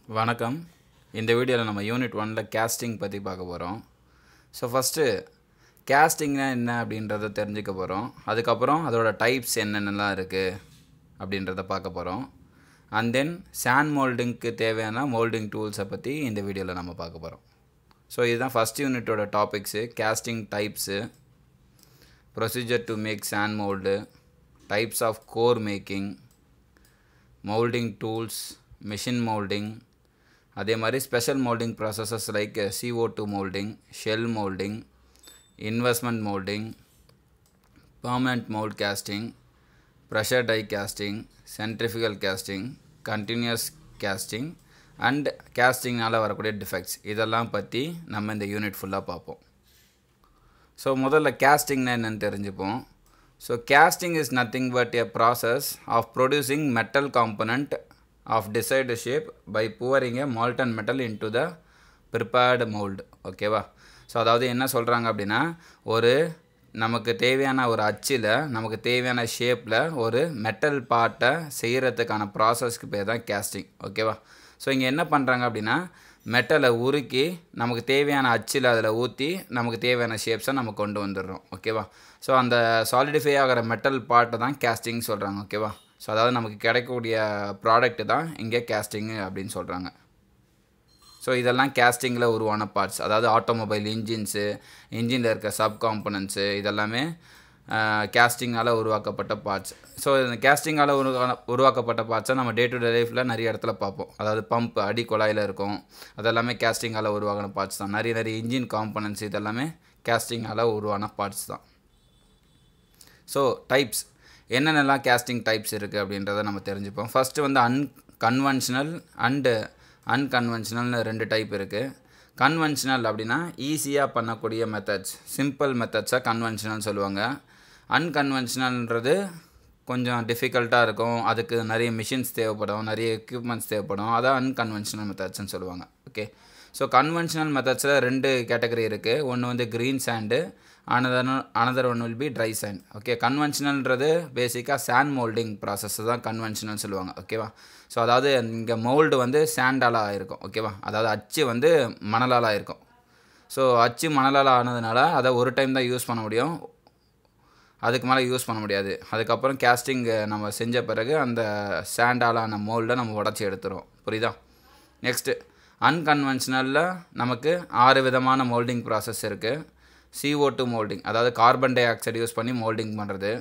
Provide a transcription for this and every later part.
வணக்கம் இந்த வீடியோவில் நம்ம யூனிட் ஒனில் கேஸ்டிங் பற்றி பார்க்க போகிறோம் ஸோ ஃபஸ்ட்டு கேஸ்டிங்னா என்ன அப்படின்றத தெரிஞ்சுக்க போகிறோம் அதுக்கப்புறம் அதோட டைப்ஸ் என்னென்னலாம் இருக்குது அப்படின்றத பார்க்க போகிறோம் அண்ட் தென் சாண்ட் மோல்டிங்க்கு தேவையான மோல்டிங் டூல்ஸை பற்றி இந்த வீடியோவில் நம்ம பார்க்க போகிறோம் ஸோ இதுதான் ஃபஸ்ட் யூனிட்டோட topics casting types procedure to make sand mould types of core making moulding tools machine moulding அதே மாதிரி special moulding processes like CO2 two moulding shell moulding investment moulding permanent mold casting pressure die casting centrifugal casting continuous casting and கேஸ்டிங்னால் வரக்கூடிய defects இதெல்லாம் பற்றி நம்ம இந்த unit ஃபுல்லாக பார்ப்போம் ஸோ முதல்ல கேஸ்டிங்னா என்னன்னு தெரிஞ்சுப்போம் so casting is nothing but a process of producing metal component of desired shape by pouring a molten metal into the prepared mold ஓகேவா ஸோ அதாவது என்ன சொல்கிறாங்க அப்படின்னா ஒரு நமக்கு தேவையான ஒரு அச்சில் நமக்கு தேவையான ஷேப்பில் ஒரு மெட்டல் பார்ட்டை செய்கிறதுக்கான ப்ராசஸ்க்கு பேர் தான் கேஸ்டிங் ஓகேவா ஸோ இங்கே என்ன பண்ணுறாங்க அப்படின்னா மெட்டலை உருக்கி நமக்கு தேவையான அச்சில் அதில் ஊற்றி நமக்கு தேவையான ஷேப்ஸை நம்ம கொண்டு வந்துடுறோம் ஓகேவா ஸோ அந்த சாலிடிஃபை ஆகிற மெட்டல் பார்ட்டை தான் கேஸ்டிங் சொல்கிறாங்க ஓகேவா ஸோ அதாவது நமக்கு கிடைக்கக்கூடிய ப்ராடக்ட் தான் இங்கே கேஸ்டிங்கு அப்படின்னு சொல்கிறாங்க ஸோ இதெல்லாம் கேஸ்டிங்கில் உருவான பார்ட்ஸ் அதாவது ஆட்டோமொபைல் இன்ஜின்ஸு இன்ஜினில் இருக்க சப் காம்பனன்ட்ஸு இதெல்லாமே கேஸ்டிங்கால் உருவாக்கப்பட்ட பார்ட்ஸ் ஸோ இந்த கேஸ்டிங்கால் உருவா உருவாக்கப்பட்ட பார்ட்ஸை நம்ம டே டு டே லைஃப்பில் நிறைய இடத்துல பார்ப்போம் அதாவது பம்ப் அடி குழாயில் இருக்கும் அதெல்லாமே கேஸ்டிங்கால் உருவாகின பார்ட்ஸ் தான் நிறைய நிறைய இன்ஜின் காம்பனன்ட்ஸ் இதெல்லாமே கேஸ்டிங்கால் உருவான பார்ட்ஸ் தான் ஸோ டைப்ஸ் என்னென்னலாம் கேஸ்டிங் டைப்ஸ் இருக்குது அப்படின்றத நம்ம தெரிஞ்சுப்போம் ஃபஸ்ட்டு வந்து அன்கன்வென்ஷனல் அண்டு அன்கன்வென்ஷனல்னு ரெண்டு டைப் இருக்குது கன்வென்ஷனல் அப்படின்னா ஈஸியாக பண்ணக்கூடிய மெத்தட்ஸ் சிம்பிள் மெத்தட்ஸாக கன்வென்ஷனல் சொல்லுவாங்க அன்கன்வென்ஷனல்ன்றது கொஞ்சம் டிஃபிகல்ட்டாக இருக்கும் அதுக்கு நிறைய மிஷின்ஸ் தேவைப்படும் நிறைய எக்யூப்மெண்ட்ஸ் தேவைப்படும் அதான் அன்கன்வென்ஷனல் மெத்தட்ஸ்னு சொல்லுவாங்க ஓகே ஸோ கன்வென்ஷனல் மெத்தட்ஸில் ரெண்டு கேட்டகரி இருக்குது ஒன்று வந்து green sand another another one will be dry sand okay கன்வென்ஷனல்ன்றது பேசிக்காக சாண்ட் மோல்டிங் ப்ராசஸ் தான் கன்வென்ஷனல் சொல்லுவாங்க ஓகேவா ஸோ அதாவது இங்கே மோல்டு வந்து சாண்டால் ஆகிருக்கும் ஓகேவா அதாவது அச்சு வந்து மணலால் ஆகிருக்கும் ஸோ அச்சு மணலால் ஆனதுனால அதை ஒரு டைம் தான் யூஸ் பண்ண முடியும் அதுக்கு மேலே யூஸ் பண்ண முடியாது அதுக்கப்புறம் கேஸ்டிங் நம்ம செஞ்ச பிறகு அந்த சாண்டாலான மோல்டை நம்ம உடச்சி எடுத்துரும் புரியுதா நெக்ஸ்ட்டு அன்கன்வென்ஷனலில் நமக்கு ஆறு விதமான மோல்டிங் ப்ராசஸ் இருக்குது CO2 டூ மோல்டிங் அதாவது கார்பன் டை ஆக்சைடு யூஸ் பண்ணி மோல்டிங் பண்ணுறது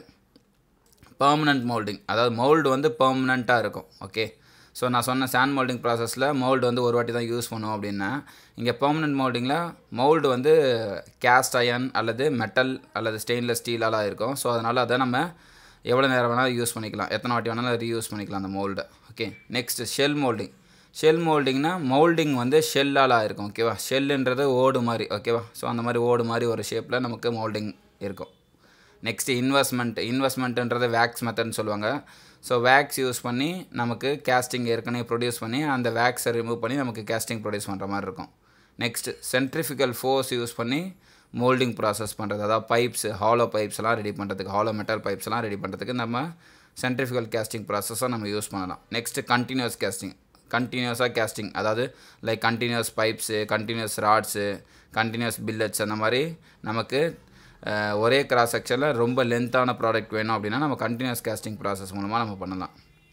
பர்மனண்ட் மோல்டிங் அதாவது மோல்டு வந்து பர்மனண்ட்டாக இருக்கும் ஓகே ஸோ நான் சொன்ன சாண்ட் மோல்டிங் ப்ராசஸில் மோல்டு வந்து ஒரு வாட்டி தான் யூஸ் பண்ணுவோம் அப்படின்னா இங்கே பெர்மனன்ட் மோல்டிங்கில் மோல்டு வந்து கேஸ்ட் அயன் அல்லது மெட்டல் அல்லது ஸ்டெயின்லெஸ் ஸ்டீலாலாம் இருக்கும் ஸோ அதனால் அதை நம்ம எவ்வளோ நேரம் வேணாலும் யூஸ் பண்ணிக்கலாம் எத்தனை வாட்டி வேணாலும் ரீயூஸ் பண்ணிக்கலாம் அந்த மோல்டை okay next shell moulding shell மோல்டிங்னா மோல்டிங் வந்து ஷெல்லால் இருக்கும் ஓகேவா ஷெல்லுன்றது ஓடு மாதிரி ஓகேவா ஸோ அந்த மாதிரி ஓடு மாதிரி ஒரு ஷேப்பில் நமக்கு மோல்டிங் இருக்கும் நெக்ஸ்ட்டு இன்வெஸ்ட்மெண்ட் இன்வெஸ்ட்மெண்ட்டுன்றது வேக்ஸ் மெத்தட்னு சொல்லுவாங்க ஸோ வேக்ஸ் யூஸ் பண்ணி நமக்கு கேஸ்டிங் ஏற்கனவே ப்ரொடியூஸ் பண்ணி அந்த வேக்ஸை ரிமூவ் பண்ணி நமக்கு கேஸ்டிங் ப்ரொடியூஸ் பண்ணுற மாதிரி இருக்கும் நெக்ஸ்ட் சென்ட்ரிஃபிகல் ஃபோர்ஸ் யூஸ் பண்ணி மோல்டிங் ப்ராசஸ் பண்ணுறது அதாவது பைப்ஸ் ஹாலோ பைப்ஸ்லாம் ரெடி பண்ணுறதுக்கு ஹாலோ மெட்டல் பைப்ஸ்லாம் ரெடி பண்ணுறதுக்கு நம்ம சென்ட்ரிஃபிகல் கேஸ்டிங் ப்ராசஸாக நம்ம யூஸ் பண்ணலாம் நெக்ஸ்ட்டு கண்டினியூஸ் கேஸ்டிங் கண்டினியூஸாக கேஸ்டிங் அதாவது like continuous pipes continuous rods continuous billets அந்த மாதிரி நமக்கு ஒரே கிராஸ் செக்ஷனில் ரொம்ப லென்த்தான ப்ராடக்ட் வேணும் அப்படின்னா நம்ம கண்டினியூஸ் கேஸ்டிங் ப்ராசஸ் மூலமாக நம்ம பண்ணலாம்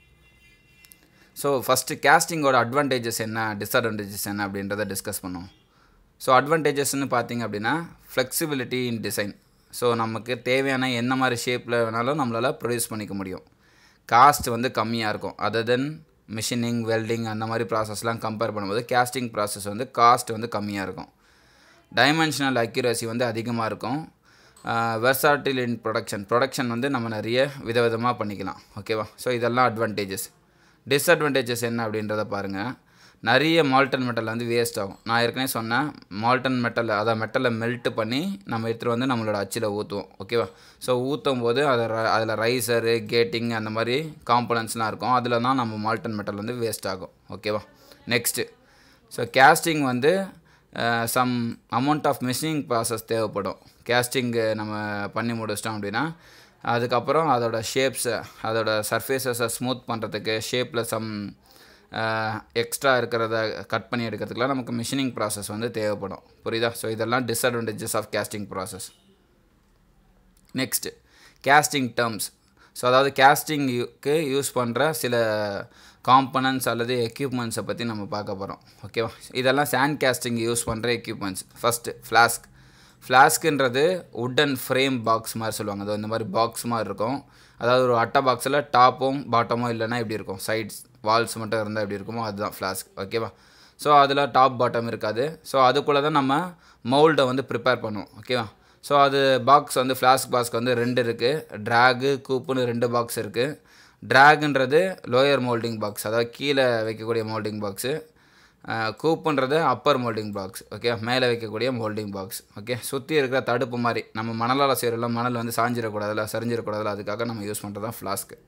ஸோ ஃபஸ்ட்டு கேஸ்டிங்கோட அட்வான்டேஜஸ் என்ன டிஸ்அட்வான்டேஜஸ் என்ன அப்படின்றத டிஸ்கஸ் பண்ணுவோம் ஸோ அட்வான்டேஜஸ்னு பார்த்தீங்க அப்படின்னா ஃப்ளெக்சிபிலிட்டி இன் டிசைன் ஸோ நமக்கு தேவையான என்ன மாதிரி ஷேப்பில் வேணாலும் நம்மளால் ப்ரொடியூஸ் பண்ணிக்க முடியும் காஸ்ட் வந்து கம்மியாக இருக்கும் அதர் தென் மிஷினிங் வெல்டிங் அந்த மாதிரி ப்ராசஸ்லாம் கம்பேர் பண்ணும்போது கேஸ்டிங் ப்ராசஸ் வந்து காஸ்ட் வந்து கம்மியாக இருக்கும் டைமென்ஷனல் அக்யூரசி வந்து அதிகமாக இருக்கும் வெர்சாட்டில் இன் ப்ரொடக்ஷன் ப்ரொடக்ஷன் வந்து நம்ம நிறைய விதவிதமாக பண்ணிக்கலாம் ஓகேவா ஸோ இதெல்லாம் அட்வான்டேஜஸ் டிஸ்அட்வான்டேஜஸ் என்ன அப்படின்றத பாருங்கள் நிறைய மால்டன் மெட்டல் வந்து வேஸ்ட் ஆகும் நான் ஏற்கனவே சொன்னேன் மால்டன் மெட்டல் அதை மெட்டலை மெல்ட் பண்ணி நம்ம எடுத்துகிட்டு வந்து நம்மளோட அச்சில் ஊற்றுவோம் ஓகேவா ஸோ ஊற்றும் போது அதை அதில் ரைசரு கேட்டிங் அந்த மாதிரி காம்பனன்ட்ஸ்லாம் இருக்கும் அதில் தான் நம்ம மால்டன் மெட்டல் வந்து வேஸ்ட் ஆகும் ஓகேவா நெக்ஸ்ட்டு ஸோ கேஸ்டிங் வந்து some amount of machining process தேவைப்படும் கேஸ்டிங்கு நம்ம பண்ணி முடிச்சிட்டோம் அப்படின்னா அதுக்கப்புறம் அதோட ஷேப்ஸை அதோட சர்ஃபேஸஸை ஸ்மூத் பண்ணுறதுக்கு ஷேப்பில் சம் எக்ஸ்ட்ரா இருக்கிறத கட் பண்ணி எடுக்கிறதுக்குலாம் நமக்கு மிஷினிங் ப்ராசஸ் வந்து தேவைப்படும் புரியுதா ஸோ இதெல்லாம் disadvantages of casting process next casting terms so அதாவது கேஸ்டிங்க்கு யூஸ் பண்ணுற சில காம்பனன்ட்ஸ் அல்லது எக்யூப்மெண்ட்ஸை பற்றி நம்ம பார்க்க போகிறோம் ஓகேவா இதெல்லாம் சாண்ட் கேஸ்டிங் யூஸ் பண்ணுற எக்யூப்மெண்ட்ஸ் ஃபஸ்ட்டு ஃப்ளாஸ்க் ஃப்ளாஸ்க்குன்றது உட்டன் ஃப்ரேம் பாக்ஸ் மாதிரி சொல்லுவாங்க அது இந்த மாதிரி பாக்ஸ் மாதிரி இருக்கும் அதாவது ஒரு அட்டை பாக்ஸில் டாப்பும் பாட்டமும் இல்லைன்னா எப்படி இருக்கும் சைட்ஸ் வால்ஸ் மட்டும் இருந்தால் எப்படி இருக்குமோ அதுதான் ஃப்ளாஸ்க் ஓகேவா ஸோ அதில் டாப் பாட்டம் இருக்காது ஸோ அதுக்குள்ளே தான் நம்ம மோல்டை வந்து ப்ரிப்பேர் பண்ணுவோம் ஓகேவா ஸோ அது பாக்ஸ் வந்து ஃப்ளாஸ்க் பாக்ஸ்க்கு வந்து ரெண்டு இருக்குது ட்ராகு கூப்புன்னு ரெண்டு பாக்ஸ் இருக்குது ட்ராகுன்றது லோயர் மோல்டிங் பாக்ஸ் அதாவது கீழே வைக்கக்கூடிய மோல்டிங் பாக்ஸு கூப்புன்றது அப்பர் மோல்டிங் பாக்ஸ் ஓகே மேலே வைக்கக்கூடிய மோல்டிங் பாக்ஸ் ஓகே சுற்றி இருக்கிற தடுப்பு மாதிரி நம்ம மணலால் செய்கிறோம்ல மணல் வந்து சாஞ்சிடக்கூடாதுல சரிஞ்சிடக்கூடாதுல அதுக்காக நம்ம யூஸ் பண்ணுறது தான் ஃப்ளாஸ்க்கு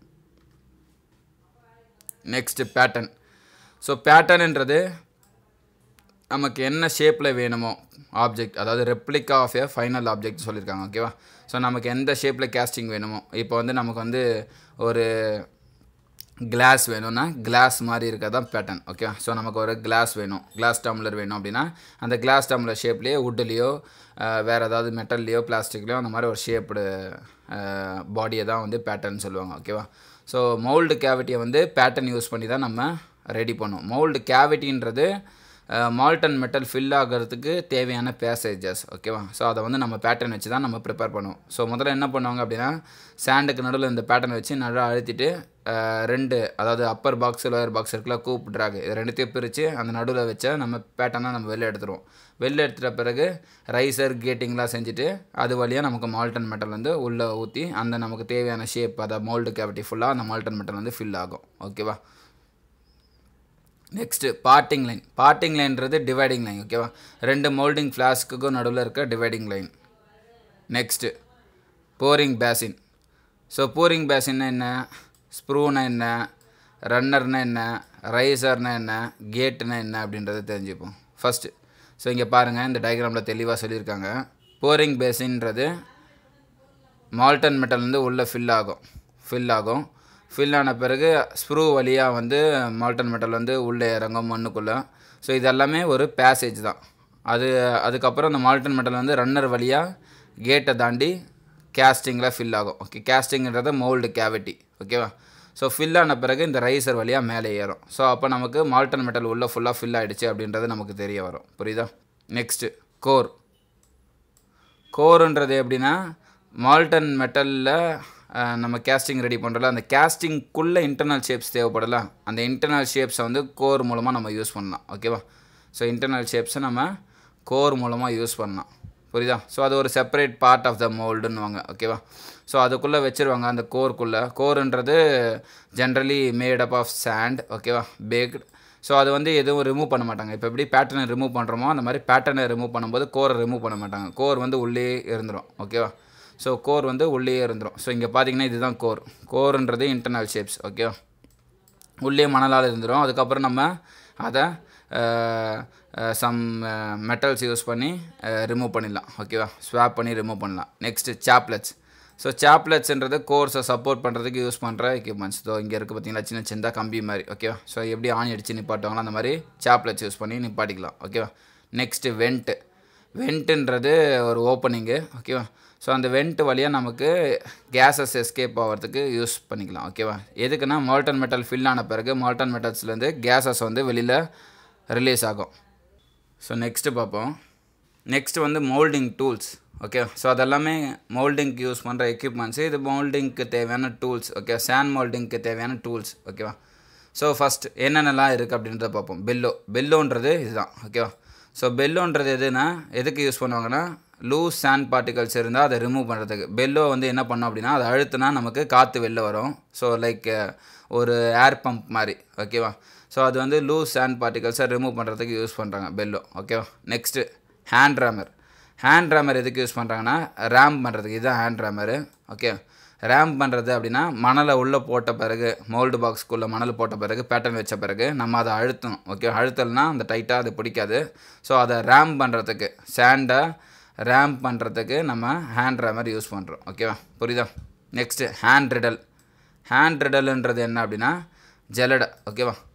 நெக்ஸ்ட்டு பேட்டர்ன் ஸோ பேட்டர்ன்ன்றது நமக்கு என்ன ஷேப்பில் வேணுமோ ஆப்ஜெக்ட் அதாவது replica of a final object சொல்லியிருக்காங்க ஓகேவா ஸோ நமக்கு எந்த ஷேப்பில் கேஸ்டிங் வேணுமோ இப்போ வந்து நமக்கு வந்து ஒரு கிளாஸ் வேணும்னா கிளாஸ் மாதிரி இருக்க தான் பேட்டர்ன் ஓகே ஸோ நமக்கு ஒரு கிளாஸ் வேணும் கிளாஸ் டம்ளர் வேணும் அப்படின்னா அந்த கிளாஸ் டம்ளர் ஷேப்லேயே வுட்லேயோ வேறு ஏதாவது மெட்டல்லையோ பிளாஸ்டிக்லேயோ அந்த மாதிரி ஒரு ஷேப்டு பாடியை தான் வந்து பேட்டர்ன் சொல்லுவாங்க ஓகேவா ஸோ மோல்டு கேவிட்டியை வந்து பேட்டர்ன் யூஸ் பண்ணி தான் நம்ம ரெடி பண்ணுவோம் மோல்டு கேவிட்டின்றது மால்டன் மெட்டல் ஃபில் ஆகிறதுக்கு தேவையான பேசேஜஸ் ஓகேவா ஸோ அதை வந்து நம்ம பேட்டர்ன் வச்சு தான் நம்ம ப்ரிப்பேர் பண்ணுவோம் ஸோ முதல்ல என்ன பண்ணுவாங்க அப்படின்னா சாண்டுக்கு நடுவில் இந்த பேட்டர்ன் வச்சு நல்லா அழுத்திட்டு ரெண்டு அதாவது அப்பர் பாக்ஸ் லோயர் பாக்ஸ் இருக்குல்ல கூப் ட்ராக் இது ரெண்டுத்தையும் பிரித்து அந்த நடுவில் வச்ச நம்ம பேட்டர்னை நம்ம வெளில எடுத்துருவோம் வெளில எடுத்துட்ட பிறகு ரைசர் கேட்டிங்லாம் செஞ்சுட்டு அது வழியாக நமக்கு மால்டன் மெட்டல் வந்து உள்ளே ஊற்றி அந்த நமக்கு தேவையான ஷேப் அதை மோல்டு கேவிட்டி ஃபுல்லாக அந்த மால்டன் மெட்டல் வந்து ஃபில் ஆகும் ஓகேவா நெக்ஸ்ட்டு பார்ட்டிங் லைன் பார்ட்டிங் லைன்றது டிவைடிங் லைன் ஓகேவா ரெண்டு மோல்டிங் ஃப்ளாஸ்க்குக்கும் நடுவில் இருக்க dividing line next pouring basin so pouring பேசின்னா என்ன ஸ்ப்ரூனா என்ன ரன்னர்னா என்ன ரைசர்னா என்ன கேட்டுனா என்ன அப்படின்றத தெரிஞ்சுப்போம் ஃபஸ்ட்டு ஸோ இங்கே பாருங்கள் இந்த டயக்ராமில் தெளிவாக சொல்லியிருக்காங்க போரிங் பேசின்றது மால்டன் மெட்டல் வந்து உள்ளே ஃபில் ஆகும் ஃபில் ஆகும் ஃபில் ஆன பிறகு ஸ்ப்ரூ வழியாக வந்து மால்டன் மெட்டல் வந்து உள்ளே இறங்கும் மண்ணுக்குள்ளே ஸோ இது எல்லாமே ஒரு பேசேஜ் தான் அது அதுக்கப்புறம் அந்த மால்டன் மெட்டல் வந்து ரன்னர் வழியாக கேட்டை தாண்டி கேஸ்டிங்கில் ஃபில் ஆகும் ஓகே கேஸ்டிங்கிறது மோல்டு கேவிட்டி ஓகேவா ஸோ ஃபில் ஆன பிறகு இந்த ரைசர் வழியாக மேலே ஏறும் ஸோ அப்போ நமக்கு மால்டன் மெட்டல் உள்ளே ஃபுல்லாக ஃபில் ஆகிடுச்சு அப்படின்றது நமக்கு தெரிய வரும் புரியுதா நெக்ஸ்ட்டு கோர் கோருன்றது எப்படின்னா மால்டன் மெட்டலில் நம்ம கேஸ்டிங் ரெடி பண்ணுறோம்ல அந்த கேஸ்டிங்குள்ளே இன்டர்னல் ஷேப்ஸ் தேவைப்படல அந்த இன்டர்னல் ஷேப்ஸை வந்து கோர் மூலமாக நம்ம யூஸ் பண்ணலாம் ஓகேவா ஸோ இன்டர்னல் ஷேப்ஸை நம்ம கோர் மூலமாக யூஸ் பண்ணலாம் புரியுதா ஸோ அது ஒரு செப்பரேட் பார்ட் ஆஃப் த மோல்டுன்னுவாங்க ஓகேவா ஸோ அதுக்குள்ளே வச்சுருவாங்க அந்த கோருக்குள்ளே கோருன்றது generally made up of sand ஓகேவா பேக்டு ஸோ அது வந்து எதுவும் ரிமூவ் பண்ண மாட்டாங்க இப்போ எப்படி பேட்டர்னை ரிமூவ் பண்ணுறோமோ அந்த மாதிரி பேட்டர்னை ரிமூவ் பண்ணும்போது கோரை ரிமூவ் பண்ண மாட்டாங்க கோர் வந்து உள்ளே இருந்துடும் ஓகேவா ஸோ கோர் வந்து உள்ளே இருந்துடும் ஸோ இங்கே பார்த்தீங்கன்னா இதுதான் கோர் கோருன்றது இன்டர்னல் ஷேப்ஸ் ஓகேவா உள்ளே மணலால் இருந்துடும் அதுக்கப்புறம் நம்ம அதை சம் மெட்டல்ஸ் யூஸ் பண்ணி ரிமூவ் பண்ணிடலாம் ஓகேவா ஸ்வாப் பண்ணி ரிமூவ் பண்ணலாம் நெக்ஸ்ட்டு சாப்லெட்ஸ் ஸோ சாப்லெட்ஸ்ன்றது கோர்ஸை சப்போர்ட் பண்ணுறதுக்கு யூஸ் பண்ணுற எக்யூப்மெண்ட்ஸ் ஸோ இங்கே இருக்குது பார்த்தீங்களா சின்ன சின்னதாக கம்பி மாதிரி ஓகேவா ஸோ எப்படி ஆணி அடித்து நிப்பாட்டுவாங்களோ அந்த மாதிரி சாப்லெட்ஸ் யூஸ் பண்ணி நிப்பாட்டிக்கலாம் ஓகேவா நெக்ஸ்ட்டு வெண்ட்டு வெண்ட்டுன்றது ஒரு ஓப்பனிங்கு ஓகேவா ஸோ அந்த வெண்ட் வழியாக நமக்கு கேஸஸ் எஸ்கேப் ஆகிறதுக்கு யூஸ் பண்ணிக்கலாம் ஓகேவா எதுக்குன்னா மால்டன் மெட்டல் ஃபில் ஆன பிறகு மால்டன் மெட்டல்ஸ்லேருந்து கேஸஸ் வந்து வெளியில் ரிலீஸ் ஆகும் ஸோ நெக்ஸ்ட்டு பார்ப்போம் நெக்ஸ்ட் வந்து மோல்டிங் டூல்ஸ் ஓகே ஸோ அதெல்லாமே மோல்டிங்க்கு யூஸ் பண்ணுற எக்யூப்மெண்ட்ஸு இது மோல்டிங்க்கு தேவையான டூல்ஸ் ஓகே சாண்ட் மோல்டிங்க்கு தேவையான டூல்ஸ் ஓகேவா ஸோ ஃபஸ்ட் என்னென்னலாம் இருக்குது அப்படின்றத பார்ப்போம் பெல்லோ பெல்லோன்றது இதுதான் ஓகேவா ஸோ பெல்லோன்றது எதுனா எதுக்கு யூஸ் பண்ணுவாங்கன்னா லூஸ் சாண்ட் பார்ட்டிகல்ஸ் இருந்தால் அதை ரிமூவ் பண்ணுறதுக்கு பெல்லோ வந்து என்ன பண்ணோம் அப்படின்னா அதை அழுத்துனா நமக்கு காற்று வெளில வரும் ஸோ லைக் ஒரு ஏர் பம்ப் மாதிரி ஓகேவா ஸோ அது வந்து லூஸ் சாண்ட் பார்ட்டிகல்ஸை ரிமூவ் பண்ணுறதுக்கு யூஸ் பண்ணுறாங்க பெல்லோ ஓகேவா next hand rammer hand rammer எதுக்கு யூஸ் பண்ணுறாங்கன்னா ரேம் பண்ணுறதுக்கு இதுதான் ஹேண்ட் ரேமரு ஓகே ரேம் பண்ணுறது அப்படின்னா மணலை உள்ளே போட்ட பிறகு மோல்டு பாக்ஸ்க்குள்ளே மணல் போட்ட பிறகு பேட்டர்ன் வச்ச பிறகு நம்ம அதை அழுத்தணும் ஓகே அழுத்தலைனா அந்த டைட்டாக அது பிடிக்காது ஸோ அதை ரேம் பண்ணுறதுக்கு சேண்டை ரேம் பண்ணுறதுக்கு நம்ம ஹேண்ட் ரேமர் யூஸ் பண்ணுறோம் ஓகேவா புரியுதா நெக்ஸ்ட்டு ஹேண்ட் ரிடல் ஹேண்ட் ரிடல்ன்றது என்ன அப்படின்னா ஜெலடை ஓகேவா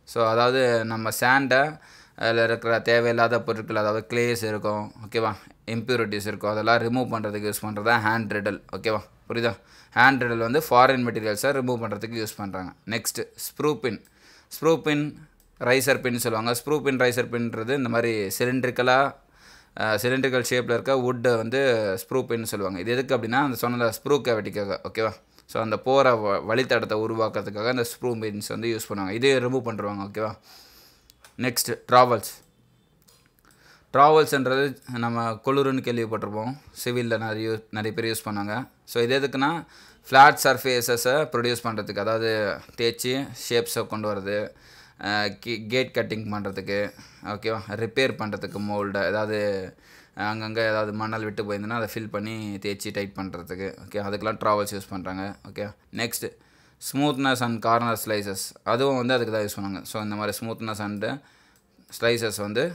ஸோ அதாவது நம்ம சேண்டை அதில் இருக்கிற தேவையில்லாத பொருட்கள் அதாவது கிளேஸ் இருக்கும் ஓகேவா இம்ப்யூரிட்டிஸ் இருக்கும் அதெல்லாம் ரிமூவ் பண்ணுறதுக்கு யூஸ் பண்ணுறது தான் ஹேண்ட் ரிடல் ஓகேவா புரியுதா ஹேண்ட் ரிடல் வந்து ஃபாரின் மெட்டீரியல்ஸை ரிமூவ் பண்ணுறதுக்கு யூஸ் பண்ணுறாங்க next sprue pin sprue pin riser pin சொல்லுவாங்க ஸ்ப்ரூ பின் ரைசர் பின்ன்றது இந்த மாதிரி சிலிண்ட்ரிக்கலாக சிலிண்ட்ரிக்கல் ஷேப்பில் இருக்க வுட்டை வந்து ஸ்ப்ரூ பின் சொல்லுவாங்க இது எதுக்கு அப்படின்னா அந்த சொன்ன ஸ்ப்ரூ கேவிட்டிக்காக ஓகேவா ஸோ அந்த போகிற வ வழித்தடத்தை உருவாக்குறதுக்காக அந்த ஸ்ப்ரூ பின்ஸ் வந்து யூஸ் பண்ணுவாங்க இதே ரிமூவ் பண்ணுறாங்க ஓகேவா நெக்ஸ்ட் ட்ராவல்ஸ் ட்ராவல்ஸ்ன்றது நம்ம குளிருன்னு கேள்விப்பட்டிருப்போம் சிவிலில் நிறைய நிறைய பேர் யூஸ் பண்ணாங்க ஸோ இது எதுக்குன்னா ஃப்ளாட் சர்ஃபேஸஸை ப்ரொடியூஸ் பண்ணுறதுக்கு அதாவது தேய்ச்சி ஷேப்ஸை கொண்டு வரது கேட் கட்டிங் பண்ணுறதுக்கு ஓகேவா ரிப்பேர் பண்ணுறதுக்கு மோல்டை ஏதாவது அங்கங்கே ஏதாவது மணல் விட்டு போயிருந்ததுன்னா அதை ஃபில் பண்ணி தேய்ச்சி டைட் பண்ணுறதுக்கு ஓகே அதுக்கெலாம் ட்ராவல்ஸ் யூஸ் பண்ணுறாங்க okay next smoothness and corner slices அதுவும் வந்து அதுக்கு தான் யூஸ் பண்ணுவாங்க ஸோ இந்த மாதிரி ஸ்மூத்னஸ் அண்டு ஸ்லைசஸ் வந்து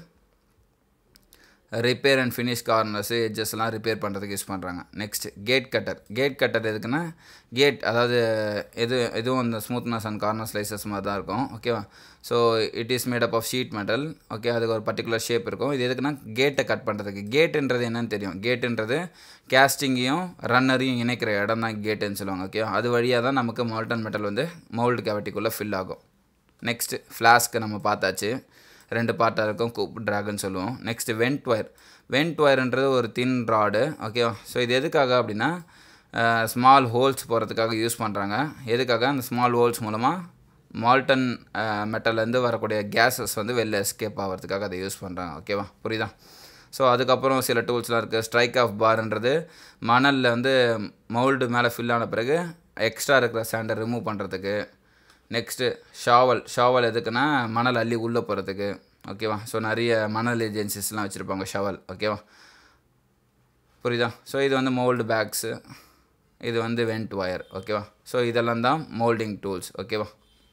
ரிப்பேர் அண்ட் ஃபினிஷ் கார்னர்ஸு எட்ஜஸ்லாம் ரிப்பேர் பண்ணுறதுக்கு யூஸ் பண்ணுறாங்க next gate cutter gate cutter எதுக்குன்னா கேட் அதாவது எது எதுவும் அந்த ஸ்மூத்னஸ் அண்ட் கார்னர் ஸ்லைசஸ் மாதிரி தான் இருக்கும் ஓகேவா so it is made up of sheet metal okay அதுக்கு ஒரு பர்டிகுலர் ஷேப் இருக்கும் இது எதுக்குன்னா கேட்டை கட் பண்ணுறதுக்கு கேட்டுன்றது என்னன்னு தெரியும் கேட்டுன்றது கேஸ்டிங்கையும் ரன்னரையும் இணைக்கிற இடம் தான் கேட்டுன்னு சொல்லுவாங்க ஓகே அது வழியாக தான் நமக்கு மால்டன் மெட்டல் வந்து மவுல்டு கேவிட்டிக்குள்ளே ஃபில் ஆகும் நெக்ஸ்ட்டு ஃப்ளாஸ்க்கு நம்ம பார்த்தாச்சு ரெண்டு பார்ட்டாக இருக்கும் கூப் ட்ராகன் சொல்லுவோம் நெக்ஸ்ட்டு வெண்ட் ஒயர் வெண்ட் ஒயர்ன்றது ஒரு தின் ராடு ஓகேவா ஸோ இது எதுக்காக அப்படின்னா ஸ்மால் ஹோல்ஸ் போகிறதுக்காக யூஸ் பண்ணுறாங்க எதுக்காக அந்த ஸ்மால் ஹோல்ஸ் மூலமாக மால்டன் மெட்டல்லேருந்து வரக்கூடிய கேஸஸ் வந்து வெளில எஸ்கேப் ஆகிறதுக்காக அதை யூஸ் பண்ணுறாங்க ஓகேவா புரியுதா ஸோ அதுக்கப்புறம் சில டூல்ஸ்லாம் இருக்குது ஸ்ட்ரைக் ஆஃப் பார்ன்றது மணலில் வந்து மவுல்டு மேலே ஃபில் ஆன பிறகு எக்ஸ்ட்ரா இருக்கிற சாண்டை ரிமூவ் பண்ணுறதுக்கு நெக்ஸ்ட்டு ஷாவல் ஷாவல் எதுக்குன்னா மணல் அள்ளி உள்ளே போகிறதுக்கு ஓகேவா ஸோ நிறைய மணல் ஏஜென்சிஸ்லாம் வச்சுருப்பாங்க ஷவல் ஓகேவா புரியுதா ஸோ இது வந்து மோல்டு பேக்ஸு இது வந்து வெண்ட் ஒயர் ஓகேவா ஸோ இதெல்லாம் தான் மோல்டிங் டூல்ஸ் ஓகேவா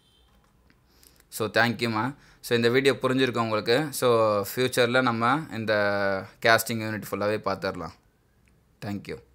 ஸோ தேங்க்யூம்மா ஸோ இந்த வீடியோ புரிஞ்சிருக்கோம் உங்களுக்கு ஸோ ஃப்யூச்சரில் நம்ம இந்த கேஸ்டிங் யூனிட் ஃபுல்லாகவே பார்த்துடலாம் தேங்க்யூ